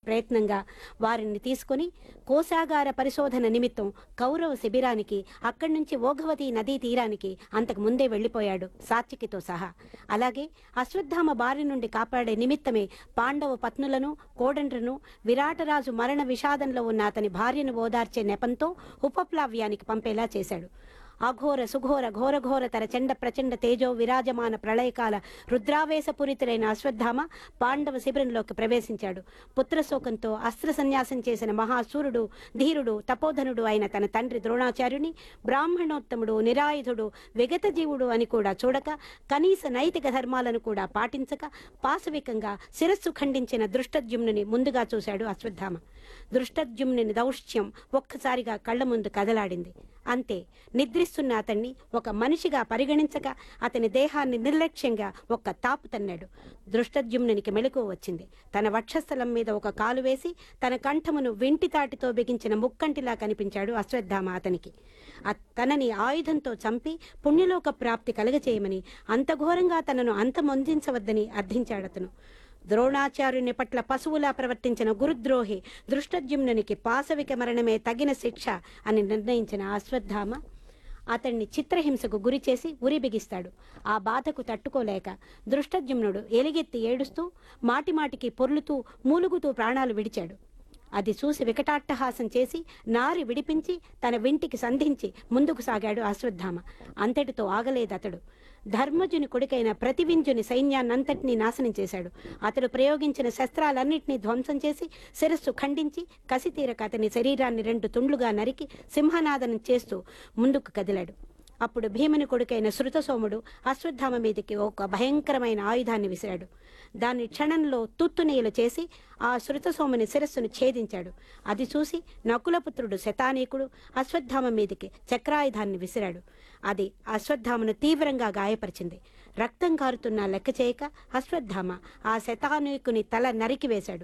ప్రయత్నంగా వారిని తీసుకుని కోశాగార పరిశోధన నిమిత్తం కౌరవ శిబిరానికి అక్కడి నుంచి ఓఘవతి నదీ తీరానికి అంతకు ముందే వెళ్లిపోయాడు సాత్వికితో సహా అలాగే అశ్వత్థామ బారి నుండి కాపాడే నిమిత్తమే పాండవ పత్నులను కోడండ్రను విరాటరాజు మరణ విషాదంలో ఉన్న అతని భార్యను ఓదార్చే నెపంతో ఉపప్లావ్యానికి పంపేలా చేశాడు అఘోర సుఘోర ఘోరఘోర తర చండ ప్రచండ తేజో విరాజమాన ప్రళయకాల రుద్రావేశపూరితులైన అశ్వత్థామ పాండవ శిబిరంలోకి ప్రవేశించాడు పుత్రశోకంతో అస్త్ర సన్యాసం చేసిన మహాసూరుడు ధీరుడు తపోధనుడు అయిన తన తండ్రి ద్రోణాచార్యుని బ్రాహ్మణోత్తముడు నిరాయుధుడు విగత జీవుడు అని కూడా చూడక కనీస నైతిక ధర్మాలను కూడా పాటించక పాశవికంగా శిరస్సు ఖండించిన దృష్టద్యుమ్నుని ముందుగా చూశాడు అశ్వత్థామ దృష్టద్యుమ్నుని దౌష్ట్యం ఒక్కసారిగా కళ్ళ ముందు కదలాడింది అంతే నిద్రిస్తున్న అతన్ని ఒక మనిషిగా పరిగణించక అతని దేహాన్ని నిర్లక్ష్యంగా ఒక్క తాపు తన్నాడు దృష్టద్యుమ్నునికి మెలకువ వచ్చింది తన వక్షస్థలం మీద ఒక కాలు వేసి తన కంఠమును వెంటి తాటితో బిగించిన ముక్కంటిలా కనిపించాడు అశ్వత్థామ అతనికి అ- తనని ఆయుధంతో చంపి పుణ్యలోక ప్రాప్తి కలగచేయమని అంత ఘోరంగా తనను అంతమొందించవద్దని అర్థించాడతను ద్రోణాచార్యుని పట్ల పశువులా ప్రవర్తించిన గురుద్రోహి దృష్టద్యుమ్నునికి పాశవిక మరణమే తగిన శిక్ష అని నిర్ణయించిన అశ్వత్థామ అతన్ని చిత్రహింసకు గురి చేసి ఉరి బిగిస్తాడు ఆ బాధకు తట్టుకోలేక దృష్టద్యుమ్నుడు ఎలుగెత్తి ఏడుస్తూ మాటిమాటికి పొర్లుతూ మూలుగుతూ ప్రాణాలు విడిచాడు అది చూసి వికటాట్టహాసం చేసి నారి విడిపించి తన వింటికి సంధించి ముందుకు సాగాడు అశ్వత్థామ అంతటితో ఆగలేదతడు ధర్మజుని కొడుకైన ప్రతివింజుని సైన్యాన్నంతటినీ నాశనం చేశాడు అతడు ప్రయోగించిన శస్త్రాలన్నింటినీ ధ్వంసం చేసి శిరస్సు ఖండించి కసితీరక అతని శరీరాన్ని రెండు తుండ్లుగా నరికి సింహనాదనం చేస్తూ ముందుకు కదిలాడు అప్పుడు భీముని కొడుకైన శృతసోముడు అశ్వత్థామ మీదకి ఒక భయంకరమైన ఆయుధాన్ని విసిరాడు దాన్ని క్షణంలో తుత్తునీయులు చేసి ఆ శృతసోముని శిరస్సును ఛేదించాడు అది చూసి నకులపుత్రుడు శతానీకుడు అశ్వత్థామ మీదకి చక్రాయుధాన్ని విసిరాడు అది అశ్వత్థామను తీవ్రంగా గాయపరిచింది రక్తం కారుతున్నా లెక్క చేయక అశ్వత్థామ ఆ శతానీకుని తల నరికివేశాడు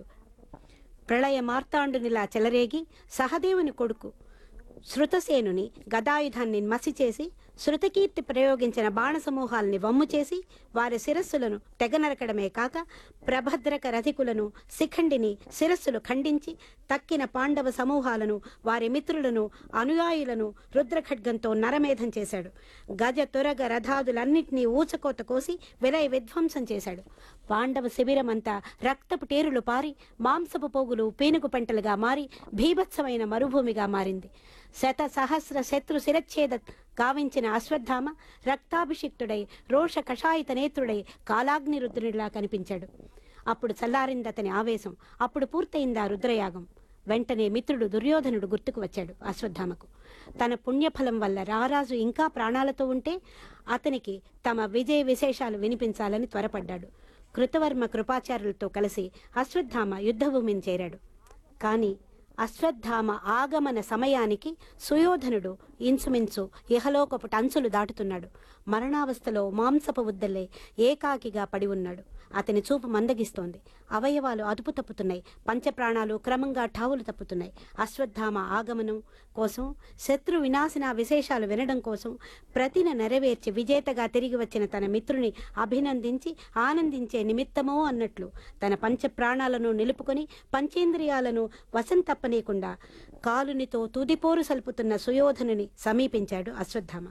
ప్రళయ మార్తాండునిలా చెలరేగి సహదేవుని కొడుకు శృతసేనుని గదాయుధాన్ని మసి చేసి శృతకీర్తి ప్రయోగించిన బాణ సమూహాల్ని వమ్ము చేసి వారి శిరస్సులను తెగనరకడమే కాక ప్రభద్రక రథికులను శిఖండిని శిరస్సులు ఖండించి తక్కిన పాండవ సమూహాలను వారి మిత్రులను అనుయాయులను రుద్రఖడ్గంతో నరమేధం చేశాడు గజ తురగ రథాదులన్నింటినీ ఊచకోత కోసి విలయ విధ్వంసం చేశాడు పాండవ శిబిరమంతా రక్తపు టేరులు పారి మాంసపు పోగులు పీనుగు పంటలుగా మారి భీభత్సమైన మరుభూమిగా మారింది శత సహస్ర శత్రు శిరచ్ఛేద గావించిన అశ్వత్థామ రక్తాభిషిక్తుడై రోష కషాయిత నేత్రుడై కాలాగ్ని రుద్రునిలా కనిపించాడు అప్పుడు చల్లారింది అతని ఆవేశం అప్పుడు పూర్తయింది ఆ రుద్రయాగం వెంటనే మిత్రుడు దుర్యోధనుడు గుర్తుకు వచ్చాడు అశ్వత్థామకు తన పుణ్యఫలం వల్ల రారాజు ఇంకా ప్రాణాలతో ఉంటే అతనికి తమ విజయ విశేషాలు వినిపించాలని త్వరపడ్డాడు కృతవర్మ కృపాచార్యులతో కలిసి అశ్వత్థామ యుద్ధభూమిని చేరాడు కానీ అశ్వత్థామ ఆగమన సమయానికి సుయోధనుడు ఇంచుమించు ఇహలోకపు అంచులు దాటుతున్నాడు మరణావస్థలో మాంసపు ఉద్దలే ఏకాకిగా పడి ఉన్నాడు అతని చూపు మందగిస్తోంది అవయవాలు అదుపు తప్పుతున్నాయి పంచప్రాణాలు క్రమంగా ఠావులు తప్పుతున్నాయి అశ్వత్థామ ఆగమనం కోసం శత్రు వినాశన విశేషాలు వినడం కోసం ప్రతిన నెరవేర్చి విజేతగా తిరిగి వచ్చిన తన మిత్రుని అభినందించి ఆనందించే నిమిత్తమో అన్నట్లు తన పంచప్రాణాలను నిలుపుకొని పంచేంద్రియాలను వశం తప్పనీయకుండా కాలునితో తుదిపోరు సల్పుతున్న సుయోధనుని సమీపించాడు అశ్వత్థామ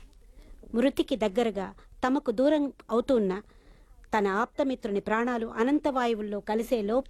మృతికి దగ్గరగా తమకు దూరం అవుతున్న తన ఆప్తమిత్రుని ప్రాణాలు అనంతవాయువుల్లో కలిసే లోపు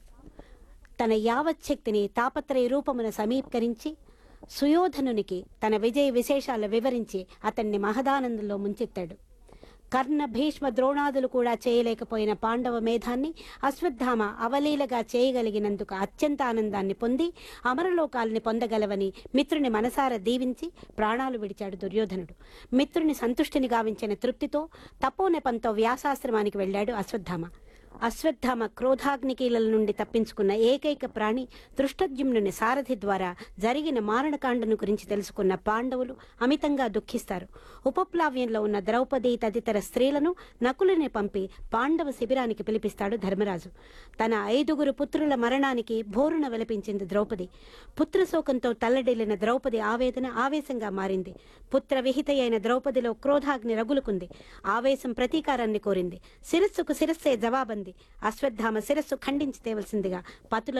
తన యావచ్చక్తిని తాపత్రయ రూపమున సమీకరించి సుయోధనునికి తన విజయ విశేషాలు వివరించి అతన్ని మహదానందంలో ముంచెత్తాడు కర్ణ భీష్మ ద్రోణాదులు కూడా చేయలేకపోయిన పాండవ మేధాన్ని అశ్వత్థామ అవలీలగా చేయగలిగినందుకు అత్యంత ఆనందాన్ని పొంది అమరలోకాల్ని పొందగలవని మిత్రుని మనసారా దీవించి ప్రాణాలు విడిచాడు దుర్యోధనుడు మిత్రుని సంతుష్టిని గావించిన తృప్తితో తపోనెపంతో వ్యాసాశ్రమానికి వెళ్ళాడు అశ్వత్థామ అశ్వత్థామ క్రోధాగ్నికీలల నుండి తప్పించుకున్న ఏకైక ప్రాణి దృష్టద్యుమ్నుని సారథి ద్వారా జరిగిన మారణకాండను గురించి తెలుసుకున్న పాండవులు అమితంగా దుఃఖిస్తారు ఉపప్లావ్యంలో ఉన్న ద్రౌపది తదితర స్త్రీలను నకులని పంపి పాండవ శిబిరానికి పిలిపిస్తాడు ధర్మరాజు తన ఐదుగురు పుత్రుల మరణానికి భోరున విలపించింది ద్రౌపది పుత్రశోకంతో తల్లడిల్లిన ద్రౌపది ఆవేదన ఆవేశంగా మారింది పుత్ర విహిత అయిన ద్రౌపదిలో క్రోధాగ్ని రగులుకుంది ఆవేశం ప్రతీకారాన్ని కోరింది శిరస్సుకు శిరస్సే జవాబంది అశ్వత్థామ శిరస్సు ఖండించి తేవలసిందిగా పతుల